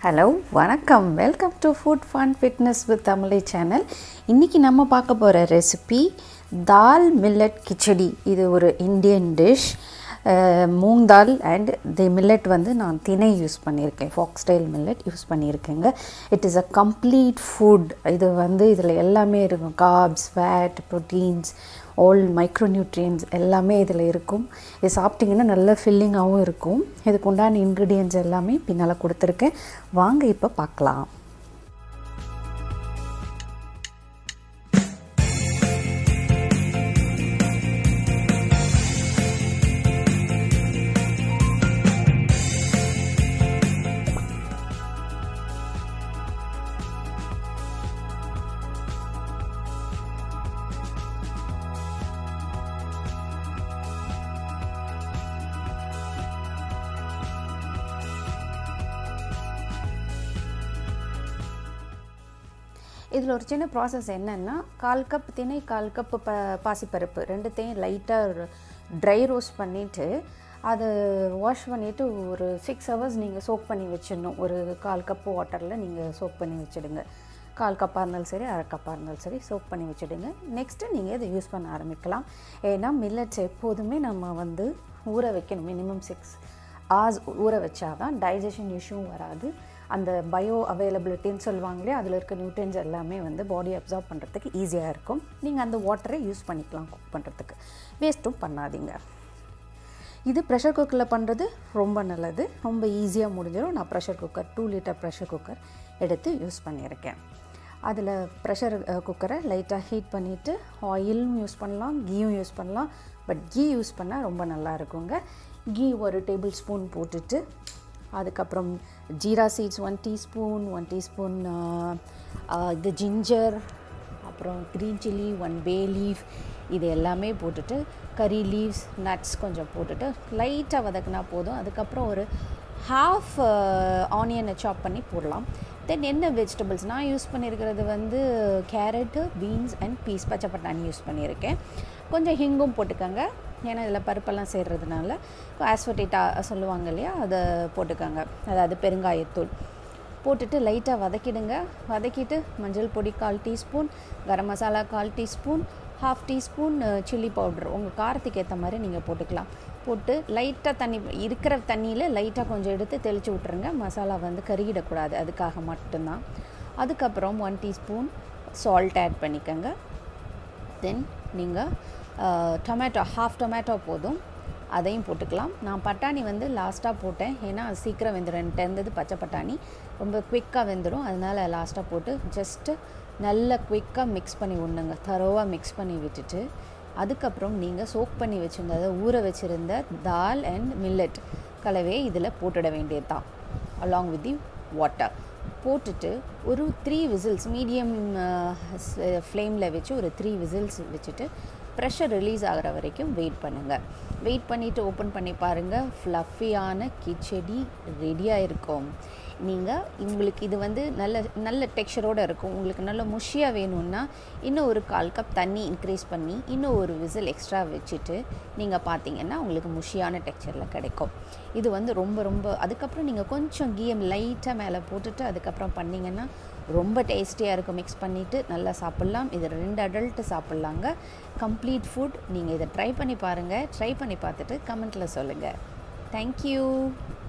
hello வணக்கம் welcome to food fun fitness with தமிழை channel இன்றைக்கி நம்ம பார்க்க போகிற ரெசிபி தால் மில்லட் கிச்சடி இது ஒரு Indian dish moong dal and the millet வந்து நான் திணை யூஸ் பண்ணியிருக்கேன் ஃபாக் ஸ்டைல் மில்லட் யூஸ் பண்ணியிருக்கேங்க it is a complete food இது வந்து இதில் எல்லாமே இருக்கும் carbs fat proteins all micronutrients எல்லாமே இதில் இருக்கும் இது சாப்பிட்டிங்கன்னா நல்ல ஃபில்லிங்காகவும் இருக்கும் இதுக்கு உண்டான இன்க்ரீடியன்ஸ் எல்லாமே பின்னால் கொடுத்துருக்கேன் வாங்க இப்போ பார்க்கலாம் இதில் ஒரு சின்ன ப்ராசஸ் என்னென்னா கால் கப் திணை கால் கப் ப பாசிப்பருப்பு ரெண்டுத்தையும் லைட்டாக ட்ரை ரோஸ்ட் பண்ணிவிட்டு அதை வாஷ் பண்ணிவிட்டு ஒரு சிக்ஸ் ஹவர்ஸ் நீங்கள் சோக் பண்ணி வச்சிடணும் ஒரு கால் கப் வாட்டரில் நீங்கள் சோக் பண்ணி வச்சுடுங்க கால் கப்பாக இருந்தாலும் சரி அரை கப்பாக இருந்தாலும் சரி சோக் பண்ணி வச்சுடுங்க நெக்ஸ்ட்டு நீங்கள் இதை யூஸ் பண்ண ஆரம்பிக்கலாம் ஏன்னா மில்லட்ஸ் எப்போதுமே நம்ம வந்து ஊற வைக்கணும் மினிமம் சிக்ஸ் ஹார்ஸ் ஊற வச்சாதான் டைஜஷன் இஷ்யூவும் வராது அந்த பயோ அவைலபிலிட்டின்னு சொல்லுவாங்களே அதில் இருக்க நியூட்ரியன்ஸ் எல்லாமே வந்து பாடி அப்சார்ப் பண்ணுறதுக்கு ஈஸியாக இருக்கும் நீங்கள் அந்த வாட்டரை யூஸ் பண்ணிக்கலாம் குக் பண்ணுறதுக்கு வேஸ்ட்டும் பண்ணாதீங்க இது ப்ரெஷர் குக்கரில் பண்ணுறது ரொம்ப நல்லது ரொம்ப ஈஸியாக முடிஞ்சிடும் நான் pressure cooker two litre pressure cooker எடுத்து யூஸ் பண்ணியிருக்கேன் அதில் ப்ரெஷர் குக்கரை லைட்டாக ஹீட் பண்ணிவிட்டு ஆயிலும் யூஸ் பண்ணலாம் கீயும் யூஸ் பண்ணலாம் பட் கீ யூஸ் பண்ணால் ரொம்ப நல்லா இருக்குங்க கீ ஒரு டேபிள் ஸ்பூன் போட்டுட்டு அதுக்கப்புறம் jeera seeds one teaspoon one teaspoon இது ஜிஞ்சர் அப்புறம் green chilli one bay leaf இது எல்லாமே போட்டுட்டு கறி லீவ்ஸ் நட்ஸ் கொஞ்சம் போட்டுட்டு லைட்டாக வதக்குனா போதும் அதுக்கப்புறம் ஒரு ஹாஃப் ஆனியனை சாப் பண்ணி போடலாம் தென் என்ன வெஜிடபிள்ஸ் நான் யூஸ் பண்ணியிருக்கிறது வந்து கேரட்டு பீன்ஸ் அண்ட் பீஸ் பச்சை பட்டாணி யூஸ் பண்ணியிருக்கேன் கொஞ்சம் ஹிங்கும் போட்டுக்கோங்க ஏன்னா இதில் பருப்பெல்லாம் சேர்றதுனால ஆஸ்வட்டேட்டா சொல்லுவாங்க இல்லையா அதை போட்டுக்கோங்க அதாவது பெருங்காயத்தூள் போட்டுட்டு லைட்டாக வதக்கிடுங்க வதக்கிட்டு மஞ்சள் பொடி கால் டீஸ்பூன் கரம் மசாலா கால் teaspoon half teaspoon chilli powder உங்கள் காரத்துக்கு ஏற்ற மாதிரி நீங்கள் போட்டுக்கலாம் போட்டு லைட்டாக தண்ணி இருக்கிற தண்ணியில் லைட்டாக கொஞ்சம் எடுத்து தெளித்து விட்ருங்க மசாலா வந்து கருகிடக்கூடாது அதுக்காக மட்டும்தான் அதுக்கப்புறம் ஒன் டீஸ்பூன் சால்ட் ஆட் பண்ணிக்கோங்க தென் நீங்கள் டொமேட்டோ ஹாஃப் டொமேட்டோ போதும் அதையும் போட்டுக்கலாம் நான் பட்டாணி வந்து லாஸ்ட்டாக போட்டேன் ஏன்னா அது சீக்கிரம் வெந்துடும் என்கிட்ட இருந்தது பச்சை பட்டாணி ரொம்ப குவிக்காக வெந்துடும் அதனால் லாஸ்ட்டாக போட்டு ஜஸ்ட்டு நல்லா குவிக்காக மிக்ஸ் பண்ணி விடணுங்க தரோவாக மிக்ஸ் பண்ணி விட்டுட்டு அதுக்கப்புறம் நீங்கள் சோக் பண்ணி வச்சுருந்த ஊற வச்சுருந்த தால் அண்ட் மில்லட் கலவையை இதில் போட்டுட வேண்டியது தான் அலாங் வித் தி வாட்டர் போட்டுட்டு ஒரு த்ரீ விசில்ஸ் மீடியம் ஃப்ளேமில் வச்சு ஒரு த்ரீ விசில்ஸ் வச்சுட்டு ப்ரெஷர் ரிலீஸ் ஆகிற வரைக்கும் வெயிட் பண்ணுங்கள் வெயிட் பண்ணிவிட்டு ஓப்பன் பண்ணி பாருங்கள் ஃப்ளஃபியான கிச்சடி ரெடியாக இருக்கும் நீங்கள் உங்களுக்கு இது வந்து நல்ல நல்ல டெக்ஸ்சரோடு இருக்கும் உங்களுக்கு நல்ல முஷியாக வேணும்னா இன்னும் ஒரு கால் கப் தண்ணி இன்க்ரீஸ் பண்ணி இன்னும் ஒரு விசில் எக்ஸ்ட்ரா வச்சுட்டு நீங்கள் பார்த்தீங்கன்னா உங்களுக்கு முஷியான டெக்ஸ்சரில் கிடைக்கும் இது வந்து ரொம்ப ரொம்ப அதுக்கப்புறம் நீங்கள் கொஞ்சம் கீயம் லைட்டாக மேலே போட்டுட்டு அதுக்கப்புறம் பண்ணிங்கன்னா ரொம்ப டேஸ்டியாக இருக்கும் மிக்ஸ் பண்ணிவிட்டு நல்லா சாப்பிட்லாம் இது ரெண்டு அடல்ட்டு சாப்பிட்லாங்க கம்ப்ளீட் ஃபுட் நீங்கள் இதை ட்ரை பண்ணி பாருங்கள் ட்ரை பண்ணி பார்த்துட்டு கமெண்ட்டில் சொல்லுங்கள் தேங்க்யூ